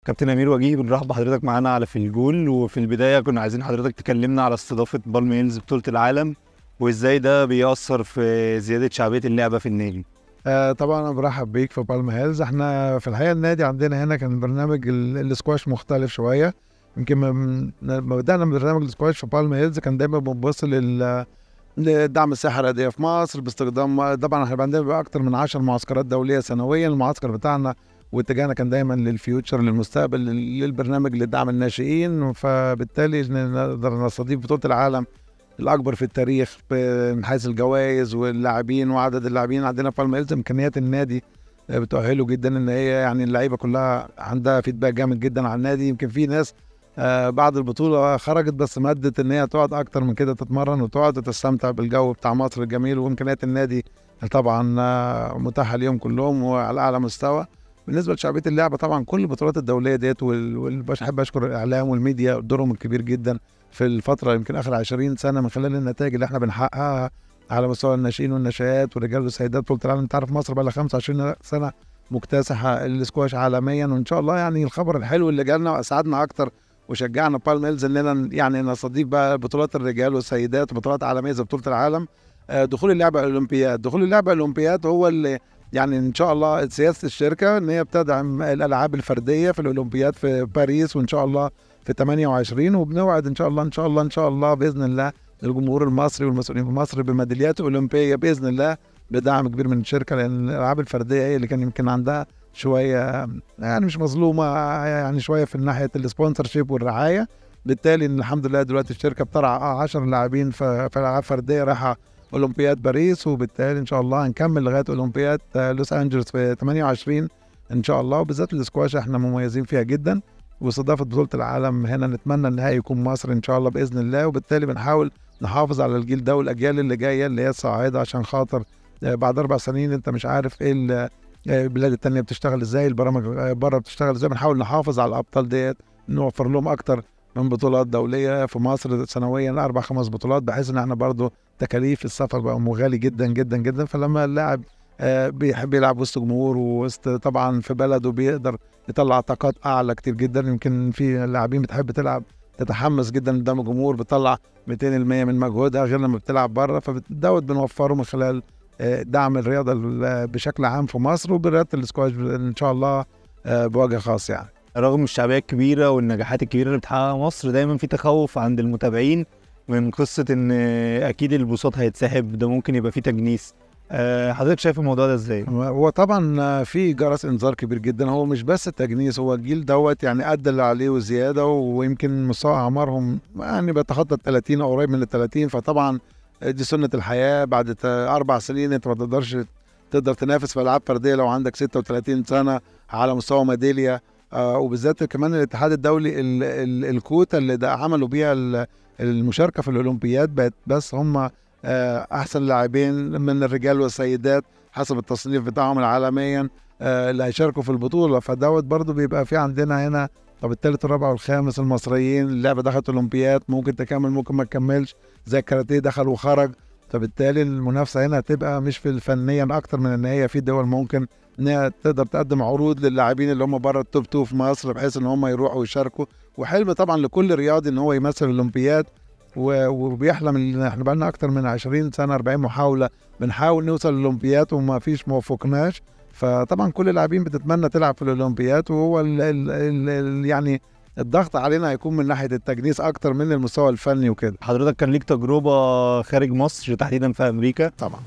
كابتن امير وجيه بنرحب بحضرتك معانا على في الجول وفي البدايه كنا عايزين حضرتك تكلمنا على استضافه بالم هيلز بطوله العالم وازاي ده بيأثر في زياده شعبيه اللعبه في النادي آه طبعا انا برحب بيك في بالم هيلز احنا في الحقيقه النادي عندنا هنا كان برنامج ال- الاسكواش مختلف شويه يمكن من- لما بدانا برنامج الاسكواش في بالم هيلز كان دايما بنبص لل لدعم الساحه الرياضيه في مصر باستخدام طبعا احنا عندنا بقى اكتر من 10 معسكرات دوليه سنويا المعسكر بتاعنا واتجاهنا كان دايما للفيوتشر للمستقبل لل- للبرنامج لدعم الناشئين فبالتالي نقدر نستضيف بطوله العالم الاكبر في التاريخ ب- من حيث الجوائز واللاعبين وعدد اللاعبين عندنا في بالم امكانيات النادي آه، بتؤهله جدا ان هي يعني اللعيبه كلها عندها فيدباك جامد جدا على النادي يمكن في ناس آه، بعد البطوله خرجت بس مدت ان هي تقعد اكتر من كده تتمرن وتقعد وتستمتع بالجو بتاع مصر الجميل وامكانيات النادي طبعا آه، متاحه اليوم كلهم وعلى اعلى مستوى بالنسبه لشعبيه اللعبه طبعا كل البطولات الدوليه ديت وال- وال- بحب اشكر الاعلام والميديا دورهم الكبير جدا في الفتره يمكن اخر 20 سنه من خلال النتائج اللي احنا بنحققها على مستوى الناشئين والناشئات والرجال والسيدات بطوله العالم انت عارف مصر بقى لها 25 سنه مكتسحه الاسكواش عالميا وان شاء الله يعني الخبر الحلو اللي جالنا واسعدنا اكتر وشجعنا بالم هيلز اننا يعني نستضيف بقى بطولات الرجال والسيدات وبطولات عالميه زي بطوله العالم آه، دخول اللعبه الاولمبياد دخول اللعبه الاولمبياد هو اللي يعني ان شاء الله سياسه الشركه ان هي بتدعم الالعاب الفرديه في الاولمبياد في باريس وان شاء الله في 28 وبنوعد ان شاء الله ان شاء الله ان شاء الله باذن الله الجمهور المصري والمسؤولين في مصر بميداليات اولمبيه باذن الله بدعم كبير من الشركه لان الالعاب الفرديه هي اللي كان يمكن عندها شويه يعني مش مظلومه يعني شويه في ناحيه السبونسر شيب والرعايه بالتالي ان الحمد لله دلوقتي الشركه بترعى 10 لاعبين في في العاب فرديه رايحه اولمبياد باريس وبالتالي ان شاء الله هنكمل لغايه اولمبياد آه، لوس انجلوس في 28 ان شاء الله وبالذات الاسكواش احنا مميزين فيها جدا واستضافه بطوله العالم هنا نتمنى النهائي يكون مصر ان شاء الله باذن الله وبالتالي بنحاول نحافظ على الجيل ده والاجيال اللي جايه اللي هي الصاعده عشان خاطر آه، بعد اربع سنين انت مش عارف ايه ال- آه، البلاد التانية بتشتغل ازاي البرامج آه، بره بتشتغل ازاي بنحاول نحافظ على الابطال ديت نوفر لهم اكتر من بطولات دوليه في مصر سنويا اربع خمس بطولات بحيث ان احنا برضو تكاليف السفر بقى مغالي جدا جدا جدا فلما اللاعب آه، بيحب يلعب وسط جمهور ووسط طبعا في بلده بيقدر يطلع طاقات اعلى كتير جدا يمكن في لاعبين بتحب تلعب تتحمس جدا قدام الجمهور بتطلع 200% من مجهودها غير لما بتلعب بره فدوت بنوفره من خلال آه، دعم الرياضه ال- بشكل عام في مصر وبرياضه الاسكواش ان شاء الله آه، بوجه خاص يعني رغم الشعبيه الكبيره والنجاحات الكبيره اللي بتحققها مصر دايما في تخوف عند المتابعين من قصه ان اكيد البساط هيتسحب ده ممكن يبقى فيه تجنيس آه، حضرتك شايف الموضوع ده ازاي؟ هو طبعا في جرس انذار كبير جدا هو مش بس التجنيس هو الجيل دوت يعني ادى اللي عليه وزياده ويمكن مستوى اعمارهم يعني بيتخطى ال 30 او قريب من ال 30 فطبعا دي سنه الحياه بعد ت- اربع سنين انت ما تقدرش تقدر تنافس في العاب فرديه لو عندك 36 سنه على مستوى ميداليه آه وبالذات كمان الاتحاد الدولي ال ال الكوتا اللي ده عملوا بيها ال- المشاركه في الاولمبياد بقت بس هم آه احسن لاعبين من الرجال والسيدات حسب التصنيف بتاعهم عالميا آه، اللي هيشاركوا في البطوله فدوت برضو بيبقى في عندنا هنا طب الثالث والرابع والخامس المصريين اللعبه دخلت اولمبياد ممكن تكمل ممكن ما تكملش زي الكاراتيه دخل وخرج فبالتالي المنافسه هنا هتبقى مش في الفنيا اكتر من ان هي في دول ممكن ان هي تقدر تقدم عروض للاعبين اللي هم بره التوب 2 في مصر بحيث ان هم يروحوا ويشاركوا وحلم طبعا لكل رياضي ان هو يمثل الاولمبياد و- وبيحلم ان احنا بقى لنا اكتر من 20 سنه 40 محاوله بنحاول نوصل للاولمبياد وما فيش ما وفقناش فطبعا كل اللاعبين بتتمنى تلعب في الاولمبياد وهو ال ال ال ال يعني الضغط علينا هيكون من ناحيه التجنيس اكتر من المستوى الفني وكده حضرتك كان ليك تجربه خارج مصر تحديدا في امريكا طبعا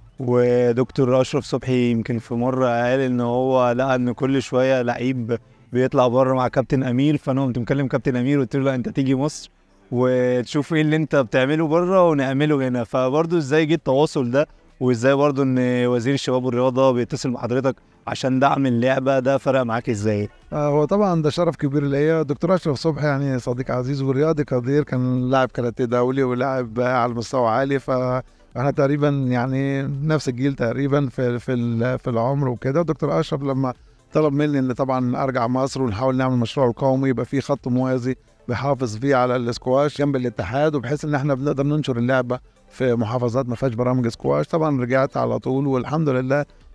ودكتور اشرف صبحي يمكن في مره قال ان هو لقى ان كل شويه لعيب بيطلع بره مع كابتن امير فانا قمت مكلم كابتن امير وقلت له لا انت تيجي مصر وتشوف ايه اللي انت بتعمله بره ونعمله هنا فبرضه ازاي جه التواصل ده وازاي برضه ان وزير الشباب والرياضه بيتصل بحضرتك عشان دعم اللعبه ده فرق معاك ازاي؟ آه، هو طبعا ده شرف كبير ليا دكتور اشرف صبحي يعني صديق عزيز ورياضي قدير كان لاعب كاراتيه دولي ولاعب على مستوى عالي فاحنا تقريبا يعني نفس الجيل تقريبا في في ال- في العمر وكده دكتور اشرف لما طلب مني ان طبعا ارجع مصر ونحاول نعمل مشروع القومي يبقى في خط موازي بيحافظ فيه على الاسكواش جنب الاتحاد وبحيث ان احنا بنقدر ننشر اللعبه في محافظات ما فيهاش برامج سكواش طبعا رجعت على طول والحمد لله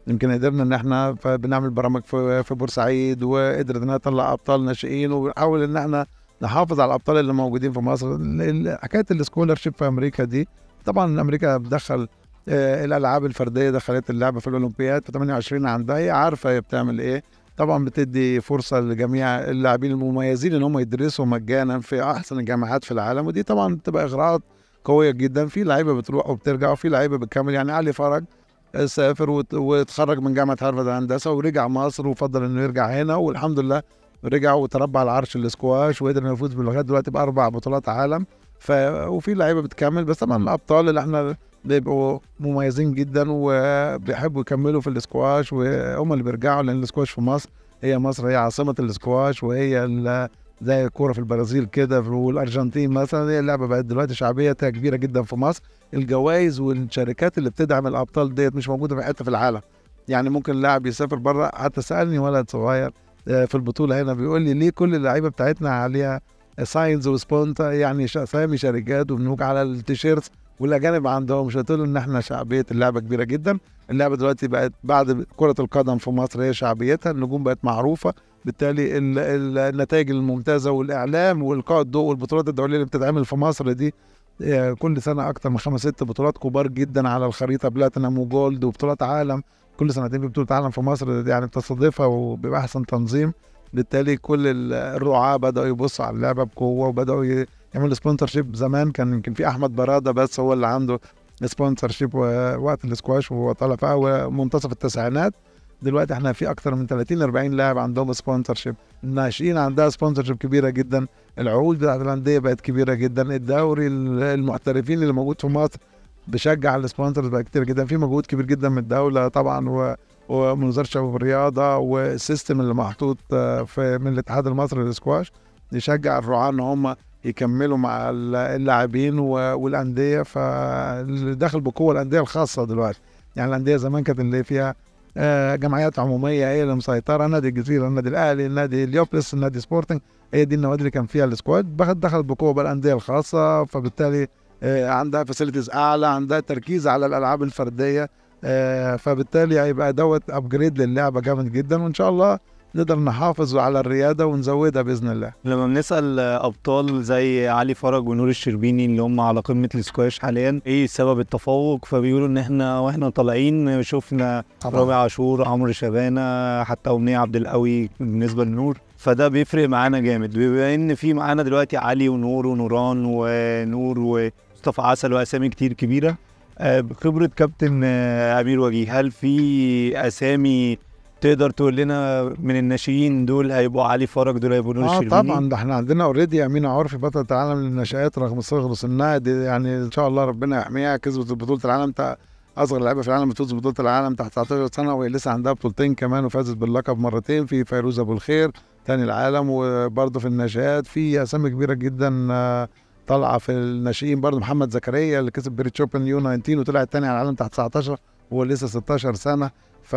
يمكن قدرنا ان احنا ف- بنعمل برامج في في بورسعيد وقدرت انها تطلع ابطال ناشئين وبنحاول ان احنا نحافظ على الابطال اللي موجودين في مصر ال- ال- حكايه السكولر شيب في امريكا دي طبعا امريكا بتدخل آه، الالعاب الفرديه دخلت اللعبه في الاولمبياد في 28 عندها هي عارفه هي بتعمل ايه طبعا بتدي فرصه لجميع اللاعبين المميزين ان هم يدرسوا مجانا في احسن الجامعات في العالم ودي طبعا بتبقى اغراءات قويه جدا في لعيبه بتروح وبترجع وفي لعيبه بتكمل يعني علي فرج آه، سافر وت- واتخرج من جامعه هارفارد هندسه ورجع مصر وفضل انه يرجع هنا والحمد لله رجع وتربع على عرش الاسكواش وقدر انه يفوز لغايه دلوقتي باربع بطولات عالم ف وفي لعيبه بتكمل بس طبعا الابطال اللي احنا بيبقوا مميزين جدا وبيحبوا يكملوا في الاسكواش وهم اللي بيرجعوا لان الاسكواش في مصر هي مصر هي عاصمه الاسكواش وهي ال- زي الكوره في البرازيل كده والارجنتين مثلا هي اللعبه بقت دلوقتي شعبيتها كبيره جدا في مصر الجوائز والشركات اللي بتدعم الابطال ديت مش موجوده في حته في العالم يعني ممكن لاعب يسافر بره حتى سالني ولد صغير آه، في البطوله هنا بيقول لي ليه كل اللعيبه بتاعتنا عليها ساينز وسبونت يعني ش- اسامي شركات وبنوك على التيشيرتس والاجانب ما عندهمش قلت له ان احنا شعبيه اللعبه كبيره جدا اللعبه دلوقتي بقت بعد كره القدم في مصر هي شعبيتها النجوم بقت معروفه بالتالي ال- ال- النتائج الممتازه والاعلام والقاء الضوء والبطولات الدوليه اللي بتتعمل في مصر دي آه، كل سنه اكتر من خمس ست بطولات كبار جدا على الخريطه بلاتينم وجولد وبطولات عالم كل سنتين في بطوله عالم في مصر يعني بتستضيفها وبيبقى احسن تنظيم بالتالي كل ال- الرعاة بدأوا يبصوا على اللعبة بقوة وبدأوا ي- يعملوا سبونسر شيب زمان كان يمكن في أحمد برادة بس هو اللي عنده سبونسر شيب وقت الاسكواش وهو طالع في أول منتصف التسعينات دلوقتي احنا في اكتر من 30 40 لاعب عندهم سبونسر شيب الناشئين عندها سبونسر شيب كبيره جدا العقود بتاعت الانديه بقت كبيره جدا الدوري ال- المحترفين اللي موجود في مصر بشجع السبونسرز بقى كتير جدا في مجهود كبير جدا من الدوله طبعا و ومن وزاره الشباب والرياضه والسيستم اللي محطوط آه، في من الاتحاد المصري للسكواش يشجع الرعاة ان هم يكملوا مع ال- اللاعبين و- والانديه فاللي داخل بقوه الانديه الخاصه دلوقتي يعني الانديه زمان كانت اللي فيها آه، جمعيات عموميه هي اللي مسيطره نادي الجزيره النادي الاهلي النادي اليوبلس النادي سبورتنج هي دي النوادي اللي كان فيها السكواد بقت دخلت بقوه بقى الانديه الخاصه فبالتالي آه، عندها فاسيلتيز اعلى عندها تركيز على الالعاب الفرديه آه، فبالتالي هيبقى دوت ابجريد للعبه جامد جدا وان شاء الله نقدر نحافظ على الرياده ونزودها باذن الله لما بنسأل ابطال زي علي فرج ونور الشربيني اللي هم على قمة السكواش حاليا ايه سبب التفوق فبيقولوا ان احنا واحنا طالعين شفنا رامي عاشور عمرو شبانه حتى امنيه عبد القوي بالنسبه لنور فده بيفرق معانا جامد بما ان في معانا دلوقتي علي ونور ونوران ونور ومصطفى عسل واسامي كتير كبيره آه، بخبره كابتن آه، امير وجيه هل في اسامي تقدر تقول لنا من الناشئين دول هيبقوا علي فرج دول هيبقوا نور اه الشربيني طبعا ده احنا عندنا اوريدي امينه عرفي بطله العالم للنشآت رغم صغر سنها دي يعني ان شاء الله ربنا يحميها كسبت بطوله العالم تحت اصغر لعيبه في العالم بتفوز ببطوله العالم تحت 19 سنه وهي لسه عندها بطولتين كمان وفازت باللقب مرتين في فيروز ابو الخير تاني العالم وبرضه في النشآت في اسامي كبيره جدا آه، طالعه في الناشئين برضه محمد زكريا اللي كسب بريتش اوبن يو 19 وطلع الثاني على العالم تحت 19 وهو لسه 16 سنه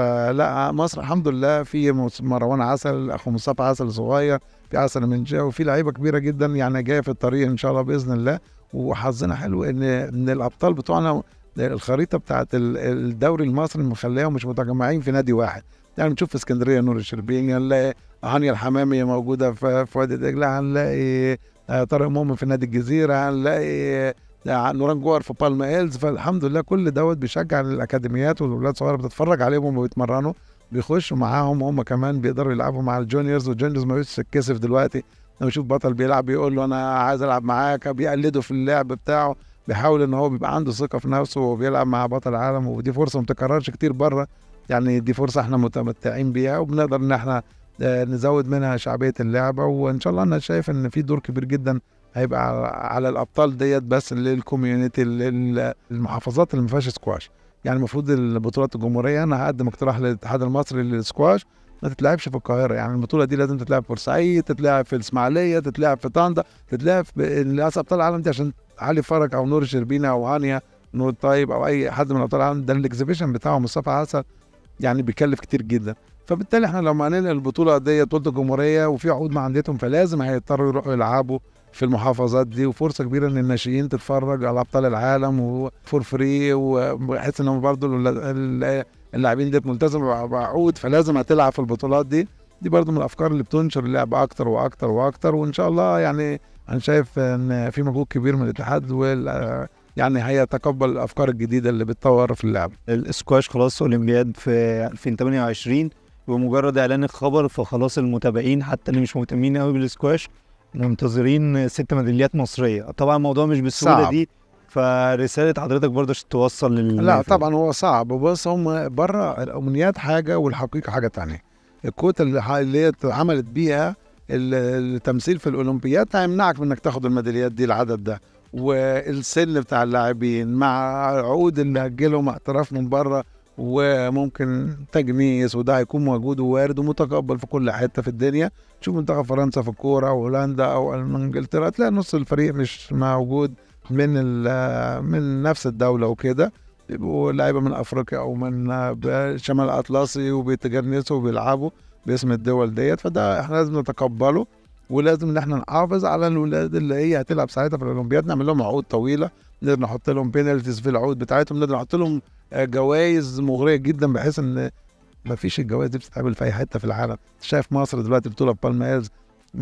فلا مصر الحمد لله في مس- مروان عسل اخو مصطفى عسل صغير في عسل من جا وفي لعيبه كبيره جدا يعني جايه في الطريق ان شاء الله باذن الله وحظنا حلو ان ان الابطال بتوعنا الخريطه بتاعت ال- الدوري المصري مخليهم مش متجمعين في نادي واحد يعني بنشوف في اسكندريه نور الشربيني هنلاقي هانيا الحمامي موجوده في في وادي دجله هنلاقي آه، طارق مؤمن في نادي الجزيره هنلاقي آه، نوران جوهر في بالما هيلز فالحمد لله كل دوت بيشجع الاكاديميات والاولاد الصغيره بتتفرج عليهم وهم بيتمرنوا بيخشوا معاهم هم كمان بيقدروا يلعبوا مع الجونيورز والجونيورز ما بيش تتكسف دلوقتي لما يشوف بطل بيلعب بيقول له انا عايز العب معاك بيقلده في اللعب بتاعه بيحاول ان هو بيبقى عنده ثقه في نفسه وبيلعب مع بطل العالم ودي فرصه ما بتكررش كتير بره يعني دي فرصه احنا متمتعين بيها وبنقدر ان احنا آه، نزود منها شعبيه اللعبه وان شاء الله انا شايف ان في دور كبير جدا هيبقى على- على الابطال ديت بس للكوميونتي لل- المحافظات اللي ما فيهاش سكواش يعني المفروض البطولات الجمهوريه انا هقدم اقتراح للاتحاد المصري للسكواش ما تتلعبش في القاهره يعني البطوله دي لازم تتلعب في بورسعيد تتلعب في الاسماعيليه تتلعب في طنطا تتلعب في للاسف ابطال العالم دي عشان علي فرج او نور الشربيني او هانيا نور طيب او اي حد من ابطال العالم ده الاكزيبيشن بتاعه مصطفى عسل يعني بيكلف كتير جدا فبالتالي احنا لما هننقل البطوله دي بطوله الجمهوريه وفي عقود مع انديتهم فلازم هيضطروا يروحوا يلعبوا في المحافظات دي وفرصه كبيره ان الناشئين تتفرج على ابطال العالم وفور فري وبحيث انهم برضه ال- ال- اللاعبين ديت ملتزمه بعقود فلازم هتلعب في البطولات دي دي برضو من الافكار اللي بتنشر اللعب اكتر واكتر واكتر وان شاء الله يعني انا شايف ان في مجهود كبير من الاتحاد وال يعني هيتقبل الافكار الجديده اللي بتطور في اللعب الاسكواش خلاص اولمبياد في 2028 بمجرد اعلان الخبر فخلاص المتابعين حتى اللي مش مهتمين قوي بالاسكواش منتظرين ست ميداليات مصريه طبعا الموضوع مش بالسهوله صعب. دي فرساله حضرتك برضه عشان توصل لل لا طبعا هو صعب بص هم بره الامنيات حاجه والحقيقه حاجه تانية الكوتا اللي ح- اللي هي اتعملت بيها ال- التمثيل في الاولمبياد هيمنعك من انك تاخد الميداليات دي العدد ده والسن بتاع اللاعبين مع عقود اللي هتجيلهم احتراف من بره وممكن تجنيس وده هيكون موجود ووارد ومتقبل في كل حته في الدنيا تشوف منتخب فرنسا في الكوره او هولندا او انجلترا تلاقي نص الفريق مش موجود من ال- من نفس الدوله وكده بيبقوا لعيبه من افريقيا او من ب- شمال الاطلسي وبيتجنسوا وبيلعبوا باسم الدول ديت فده احنا لازم نتقبله ولازم ان احنا نحافظ على الولاد اللي هي هتلعب ساعتها في الاولمبياد نعمل لهم عقود طويله نقدر نحط لهم بينالتيز في العقود بتاعتهم نقدر نحط لهم آه، جوائز مغريه جدا بحيث ان ما فيش الجوائز دي بتتعمل في اي حته في العالم شايف مصر دلوقتي بطوله في بالميرز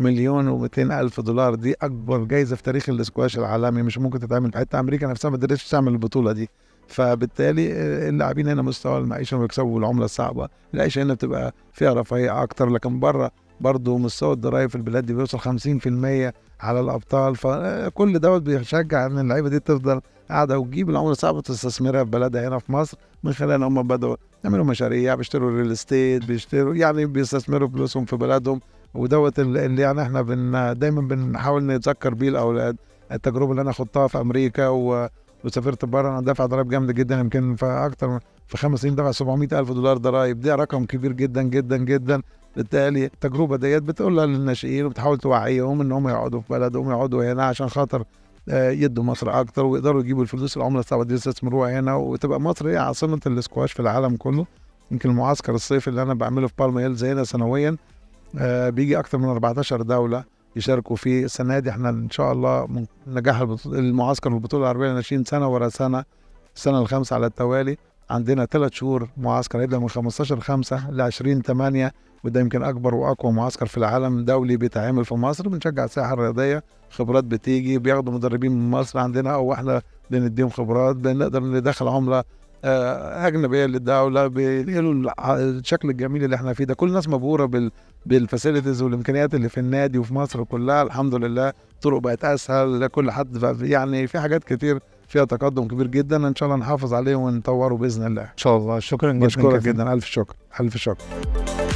مليون و200 الف دولار دي اكبر جايزه في تاريخ الاسكواش العالمي مش ممكن تتعمل في حته امريكا نفسها ما قدرتش تعمل البطوله دي فبالتالي آه، اللاعبين هنا مستوى المعيشه وبيكسبوا العمله الصعبه العيشه هنا بتبقى فيها رفاهيه اكتر لكن بره برضه مستوى الضرايب في البلاد دي بيوصل 50% على الابطال فكل دوت بيشجع ان اللعيبه دي تفضل قاعده وتجيب العمله الصعبه تستثمرها في بلدها هنا في مصر من خلال ان هم بدأوا يعملوا مشاريع بيشتروا ريل استيت بيشتروا يعني بيستثمروا فلوسهم في بلدهم ودوت ال- اللي يعني احنا بن دايما بنحاول نتذكر بيه الاولاد التجربه اللي انا خضتها في امريكا و... وسافرت بره انا دافع ضرايب جامده جدا يمكن في اكتر من في خمس سنين دفع 700 الف دولار ضرايب ده رقم كبير جدا جدا جدا بالتالي التجربه ديت بتقولها للناشئين وبتحاول توعيهم ان هم يقعدوا في بلدهم يقعدوا هنا عشان خاطر آه، يدوا مصر اكتر ويقدروا يجيبوا الفلوس العمله الصعبه دي يستثمروها هنا وتبقى مصر هي عاصمه الاسكواش في العالم كله يمكن المعسكر الصيفي اللي انا بعمله في بالم هيلز هنا سنويا آه، بيجي اكتر من 14 دوله يشاركوا فيه السنه دي احنا ان شاء الله من نجاح البط- المعسكر والبطوله العربيه ناشئين سنه ورا سنه السنه الخامسه على التوالي عندنا ثلاث شهور معسكر هيبدا من 15 5 ل 20 8 وده يمكن اكبر واقوى معسكر في العالم دولي بيتعمل في مصر بنشجع الساحه الرياضيه خبرات بتيجي بياخدوا مدربين من مصر عندنا او احنا بنديهم خبرات بنقدر ندخل عمله آه، اجنبيه للدوله بينقلوا الع- الشكل الجميل اللي احنا فيه ده كل الناس مبهوره بال بالفاسيلتيز والامكانيات اللي في النادي وفي مصر كلها الحمد لله الطرق بقت اسهل لكل حد ف- يعني في حاجات كتير فيها تقدم كبير جدا ان شاء الله نحافظ عليه ونطوره باذن الله ان شاء الله شكرا جدا بشكرك كابتن. جدا الف شكر الف شكر